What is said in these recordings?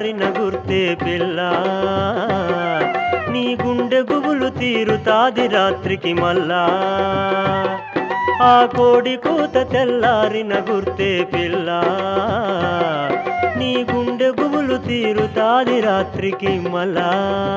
తెల్లారిన గుర్తే పిల్ల నీ గుండె గుబులు తీరుతాది రాత్రికి మళ్ళా ఆ కోడి కూత తెల్లారిన గుర్తే పిల్ల నీ గుండె గుబులు తీరుతాది రాత్రికి మళ్ళా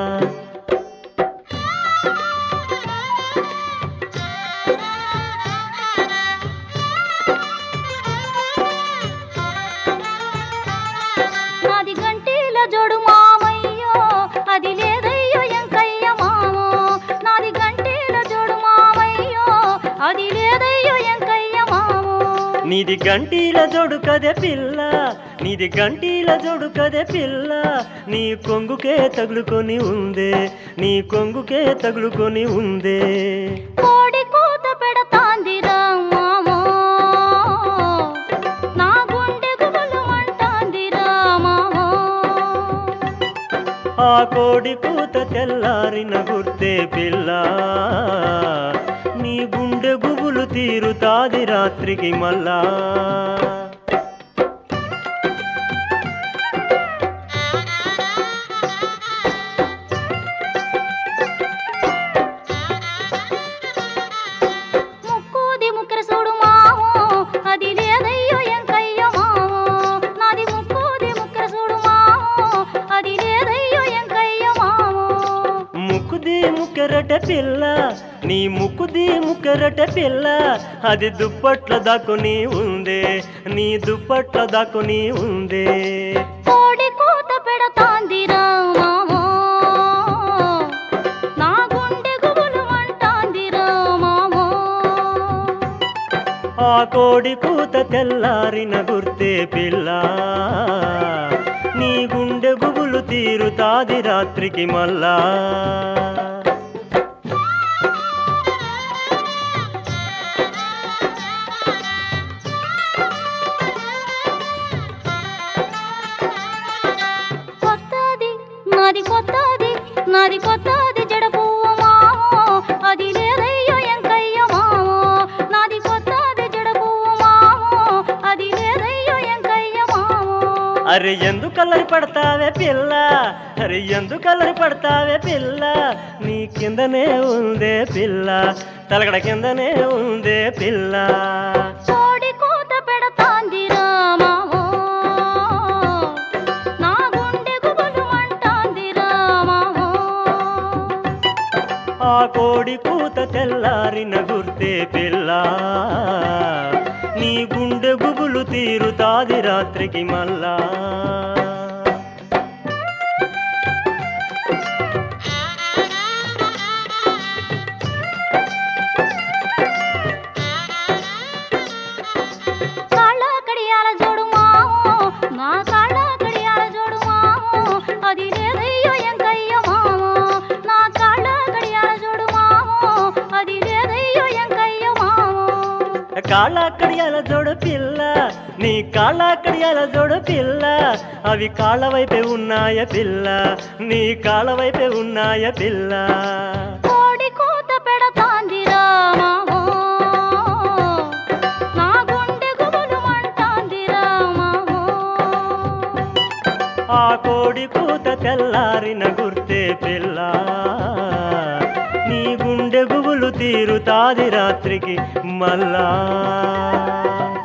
నాది గంటీల జోడు మామయ్యో అది లేదయ్యో ఎంకయ్య మామో నాది గంటీల జోడు మామయ్యో అది లేదయ్యో ఎంకయ్య మామో నీది గంటీల జోడు కదే పిల్ల నీది గంటీల జోడు కదే పిల్ల నీ కొంగుకే తగులుకొని ఉందే నీ కొంగుకే తగులుకొని ఉందే కోడి కూత పెడతాందిరా మామో నా గుండె గుబులు అంటాందిరా మామో ఆ కోడి కూత తెల్లారిన గుర్తే పిల్ల నీ గుండె గుబులు తీరుతాది రాత్రికి మళ్ళా ముక్కుది ముక్కర చూడు మామో అది లేదయ్యో ఎంకయ్య మామో నాది ముక్కుది ముక్కర చూడు మామో అది లేదయ్యో ఎంకయ్య మామో ముక్కుది ముక్కరట పిల్ల నీ ముక్కుది ముక్కరట పిల్ల అది దుప్పట్ల దాక్కుని ఉందే నీ దుప్పట్ల దాక్కుని ఉందే కోడి కూత పెడతాందిరా మామో నా గుండె గుబులు అంటాందిరా మామో ఆ కోడి కూత తెల్లారిన గుర్తే పిల్ల నీ గుండె గుబులు తీరుతాది రాత్రికి మళ్ళా కొత్తది నాది కొత్తది నాది కొత్తది జడపువ్వ మామో అది లేదయ్యో ఎంకయ్య మామో నాది కొత్తది జడపువ్వ మామో అది లేదయ్యో ఎంకయ్య మామో అరే ఎందుకల్లరి పడతావే పిల్ల అరే ఎందుకల్లరి పడతావే పిల్ల నీ కిందనే ఉందే పిల్ల తలగడ కిందనే ఉందే పిల్ల కోడి కూత పెడతాందిరా మామో నా గుండె గుబులు అంటాందిరా మామో ఆ కోడి కూత తెల్లారిన గుర్తే పిల్ల నీ గుండె గుబులు తీరుతాది రాత్రికి మళ్ళా కాళ్ళ కడియాల జోడు మామో నా కాళ్ళ కడియాల జోడు మామో అది లేదయ్యో ఎంకయ్య మామో నా కాళ్ళ కడియాల జోడు మామో అది లేదయ్యో ఎంకయ్య మామో కాళ్ళ కడియాల జోడు పిల్ల నీ కాళ్ళ కడియాల జోడు పిల్ల అవి కాళ్ళ వైపే ఉన్నాయ పిల్ల నీ కాళ్ళ వైపే ఉన్నాయ పిల్ల కోడి కూత పెడతాందిరా మామో నా గుండె గుబులు అంటాందిరా మామో ఆ కోడి కూత తెల్లారిన గుర్తే పిల్ల నీ గుండె గుబులు తీరుతాది రాత్రికి మళ్ళా